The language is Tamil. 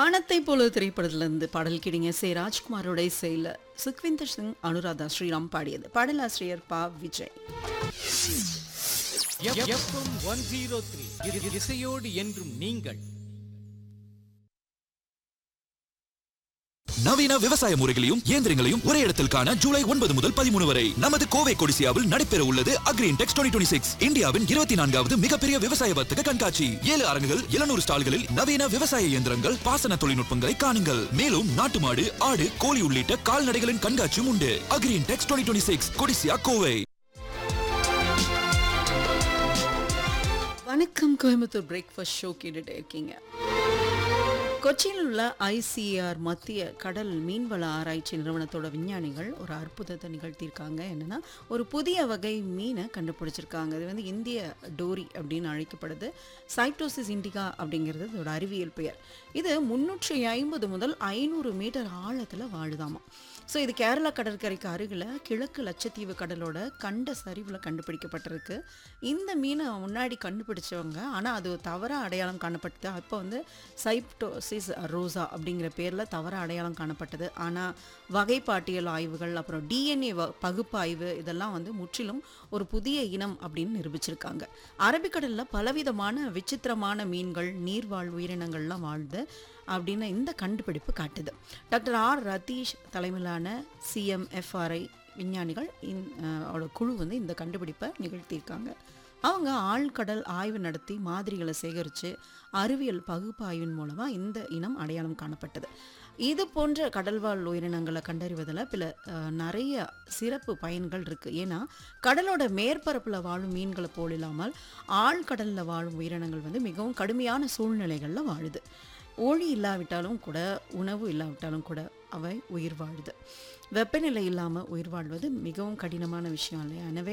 வானத்தை போல திரைப்படத்திலிருந்து பாடல் கிடிங்க சே ராஜ்குமாரோட இசையில் சுக்விந்தர் சிங் அனுராதா ஸ்ரீராம் பாடியது பாடலாசிரியர் Pa Vijay FM one zero three இசையோடு என்றும் நீங்கள் நவீன விவசாய முறைகளையும் இயந்திரங்களையும் ஒரே இடத்தில் காண ஜூலை ஒன்பது முதல் பதிமூணு வரை நமது கோவை கொடிசியாவில் நடைபெற உள்ளது அக்ரீன் டெக்ஸ் டுவெண்ட்டி சிக்ஸ் இந்தியாவின் இருபத்தி நான்காவது மிகப்பெரிய விவசாய வர்த்தக கண்காட்சி ஏழு அரங்குகள் எழுநூறு ஸ்டால்களில் நவீன விவசாய இயந்திரங்கள் பாசன தொழில்நுட்பங்களை காணுங்கள் மேலும் நாட்டு மாடு ஆடு கோழி உள்ளிட்ட கால்நடைகளின் கண்காட்சியும் உண்டு Agri Intex twenty six Codissia Kovai வணக்கம் கோயம்புத்தூர் பிரேக்ஃபாஸ்ட் ஷோ கேட்டுட்டு இருக்கீங்க கொச்சியில் உள்ள ஐசிஆர் மத்திய கடல் மீன்வள ஆராய்ச்சி நிறுவனத்தோட விஞ்ஞானிகள் ஒரு அற்புதத்தை நிகழ்த்தியிருக்காங்க என்னன்னா ஒரு புதிய வகை மீனை கண்டுபிடிச்சிருக்காங்க இது வந்து இந்திய டோரி அப்படின்னு அழைக்கப்படுது சைட்டோசிஸ் இண்டிகா அப்படிங்கிறது இதோட அறிவியல் பெயர் இது முன்னூற்றி ஐம்பது முதல் ஐநூறு மீட்டர் ஆழத்தில் வாழுதாமா ஸோ இது கேரளா கடற்கரைக்கு அருகில் கிழக்கு லட்சத்தீவு கடலோட கண்ட சரிவில் கண்டுபிடிக்கப்பட்டிருக்கு இந்த மீனை முன்னாடி கண்டுபிடிச்சவங்க ஆனால் அது தவறாக அடையாளம் காணப்பட்டது அப்போ வந்து சைப்டோசிஸ் ரோசா அப்படிங்கிற பேரில் தவறாக அடையாளம் காணப்பட்டது ஆனால் வகைப்பாட்டியல் ஆய்வுகள் அப்புறம் டிஎன்ஏ பகுப்பாய்வு இதெல்லாம் வந்து முற்றிலும் ஒரு புதிய இனம் அப்படின்னு நிரூபிச்சிருக்காங்க அரபிக்கடலில் பலவிதமான விசித்திரமான மீன்கள் நீர்வாழ் உயிரினங்கள்லாம் வாழ்ந்து அப்படின்னு இந்த கண்டுபிடிப்பு காட்டுது டாக்டர் ஆர் ரதீஷ் தலைமையிலான சிஎம்எஃப்ஆர்ஐ விஞ்ஞானிகள் இந் அஹ், ஓட குழு வந்து இந்த கண்டுபிடிப்பை நிகழ்த்தியிருக்காங்க அவங்க ஆழ்கடல் ஆய்வு நடத்தி மாதிரிகளை சேகரித்து அறிவியல் பகுப்பாய்வின் மூலமாக இந்த இனம் அடையாளம் காணப்பட்டது இது போன்ற கடல்வாழ் உயிரினங்களை கண்டறிவதில் பில அஹ், நிறைய சிறப்பு பயன்கள் இருக்குது ஏன்னா கடலோட மேற்பரப்பில் வாழும் மீன்களை போல் இல்லாமல் ஆழ்கடலில் வாழும் உயிரினங்கள் வந்து மிகவும் கடுமையான சூழ்நிலைகளில் வாழுது ஒளி இல்லாவிட்டாலும் கூட உணவு இல்லாவிட்டாலும் கூட அவை உயிர் வாழுது வெப்பநிலை இல்லாமல் உயிர் வாழ்வது மிகவும் கடினமான விஷயம் இல்லையா எனவே